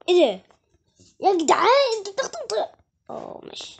ايه ده يا جدعان انت بتخطط اه ماشي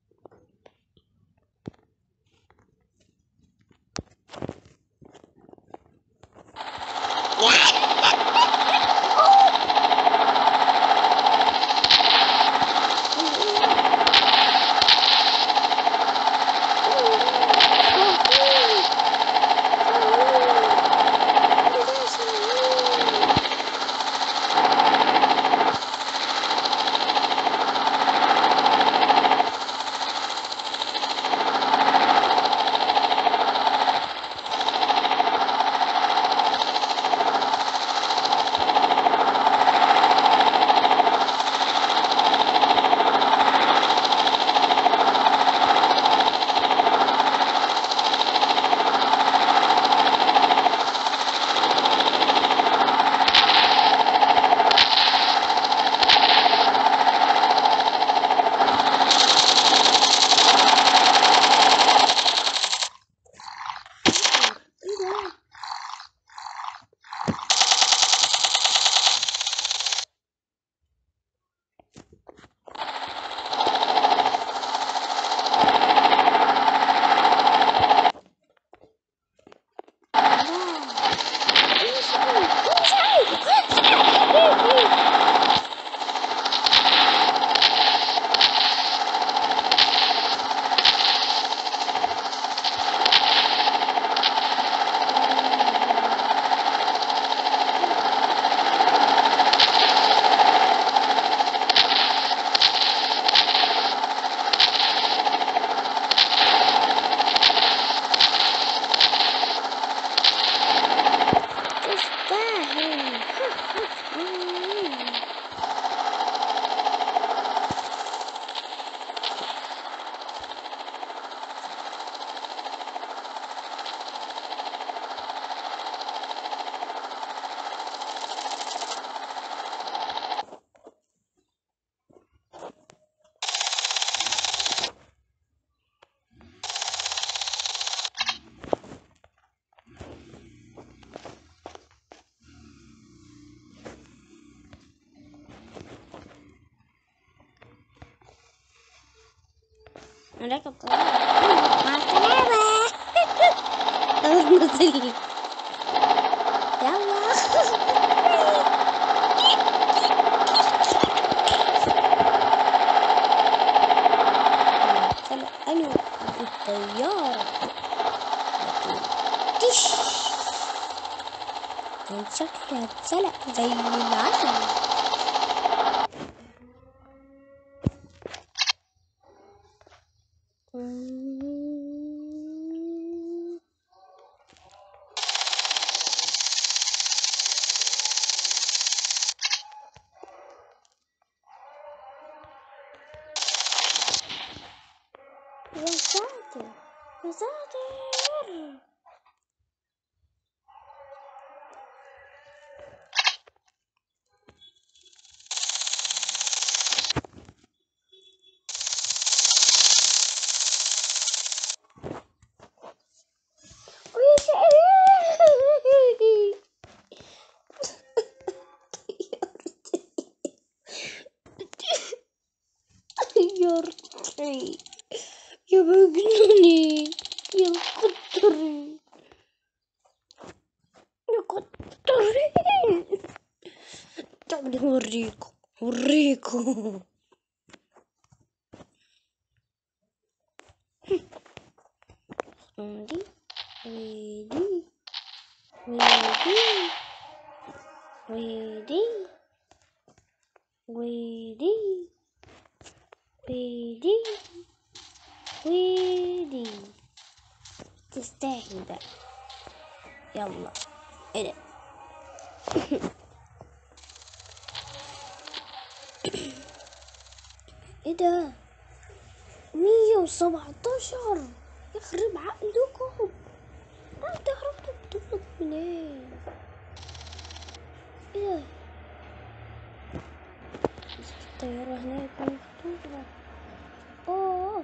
انا راكب طيارة مع السلامة خلاص نزل لي يلا سلام انا بالطيارة تش كان شكلها اتسلق زي العسل يا ساتر يا ساتر طيرتي يا مجنوني يا قطري يا قطري تعالوا اوريكم اوريكم ودي ودي ودي ودي ودي ودي ويدي تستاهل بقى يلا ايه ده ايه ده مية وسبعتاشر يخرب عقلكم انت عرفتوا بتطلب منين ايه ده الطيارة هناك مكتوبة اوه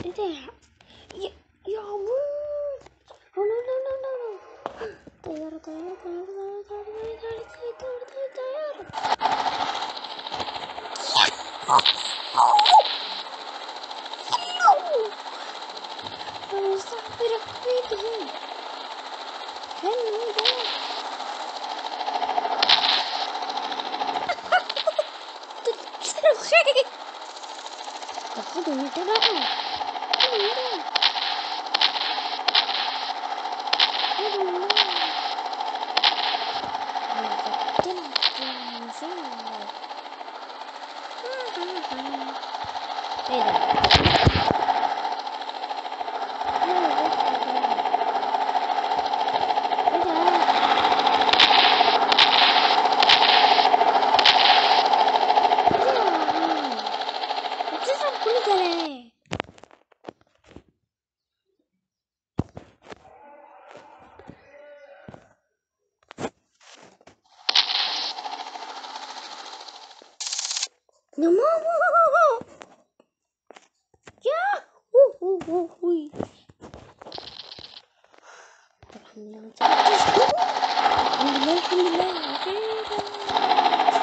ايه ده يا يا عمود لا لا لا لا لا طيارة طيارة طيارة طيارة طيارة طيارة طيارة طيارة أنا صاحبي ركبته حلو ده صاروخي طب خدوا انت بقى خدوا انت خدوا انت ايه ده؟ ايه ده؟ بتفهم كل ده ليه؟ يا ماما يا هو هو هو هو الحمد لله ما تعبتش. الحمد لله الحمد لله أخيراً.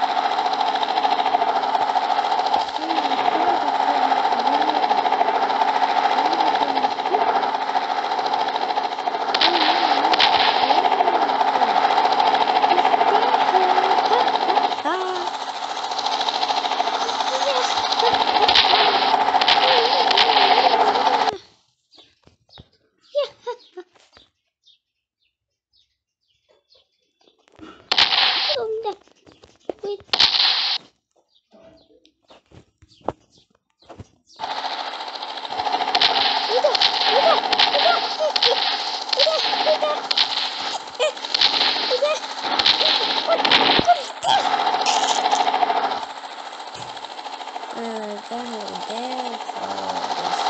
أنا رجعني قدام خالص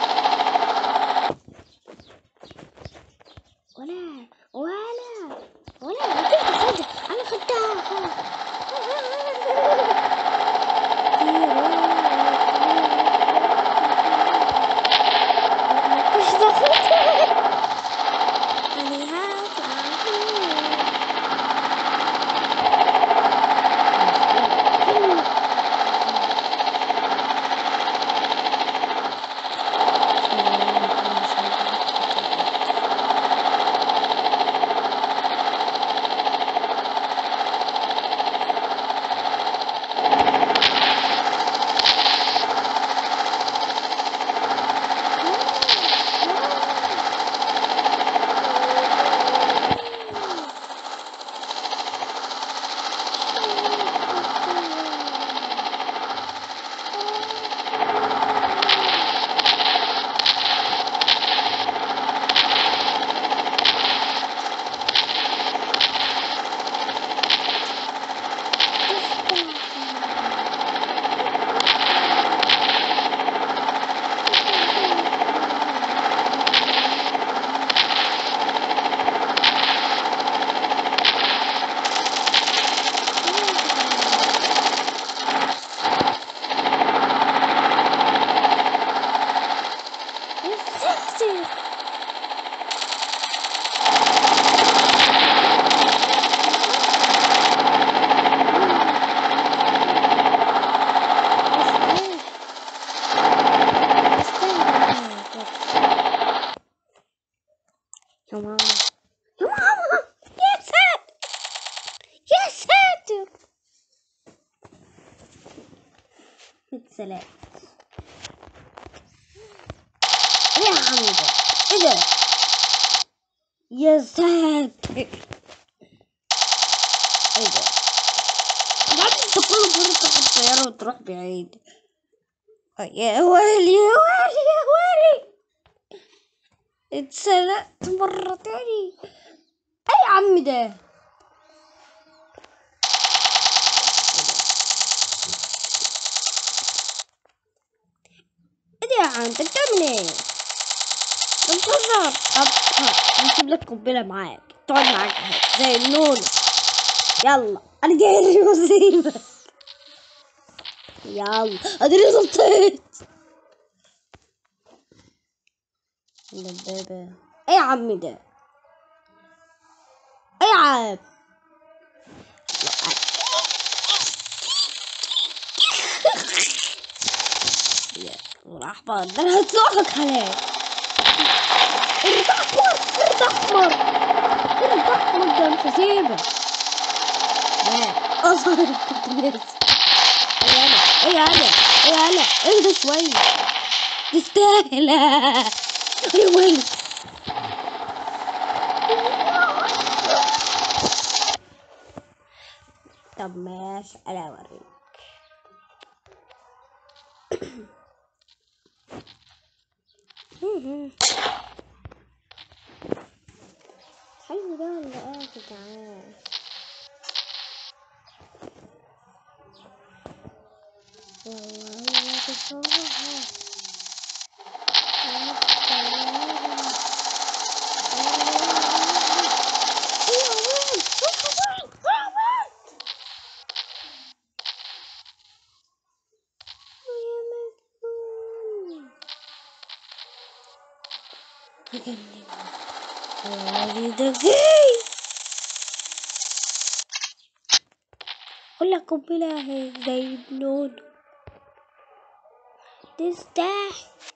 ولا ولا ولا ما تقدر خدها أنا خدتها مش باخدها أنا يا ماما يا ماما يا ساتر يا ساتر سلام يا حمزة ايه ده يا ساتر ايه ده بعد انت كل مرة تاخد طيارة وتروح بعيد يا ويلي يا ويلي يا ويلي اتسرقت مرة تاني اي يا عم ده ايه ده يا عم انت بتعمل ايه؟ انتظر طب نجيب لك قنبلة معاك تقعد معاك اهي، زي النونو يلا انا جاي لي مصيبة يلا ادري نطيت دبابة ايه يا عمي ده ايه يا عم يا الاحمر ده انا هطلقك عليه قرد احمر قرد احمر قرد احمر ده مش هسيبك لا اصغر كنت لسه ايه انا ايه انا ايه انا اهدى شوية تستاهل يا ولد طب ماشي انا اوريك حلو ده ولا ايه يا جدعان والله هي بصراحة ولا قنبلة هي زي بنون تستاهل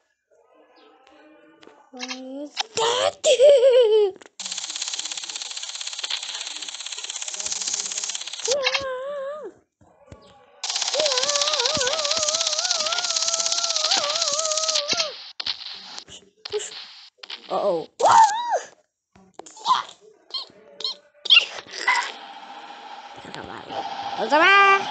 يستاهل Uh oh. Sama.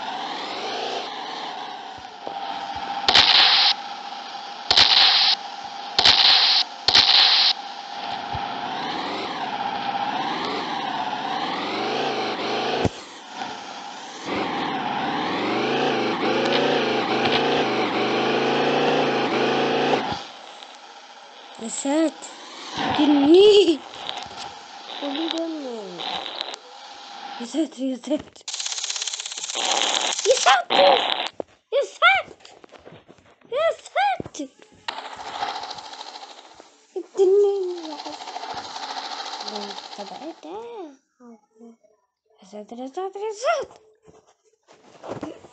يا ساتر تنين قولي دمي يا ساتر يا ساتر يا ساتر يا ساتر يا ساتر التنين يا حسن طب ايه ده يا ساتر يا ساتر يا ساتر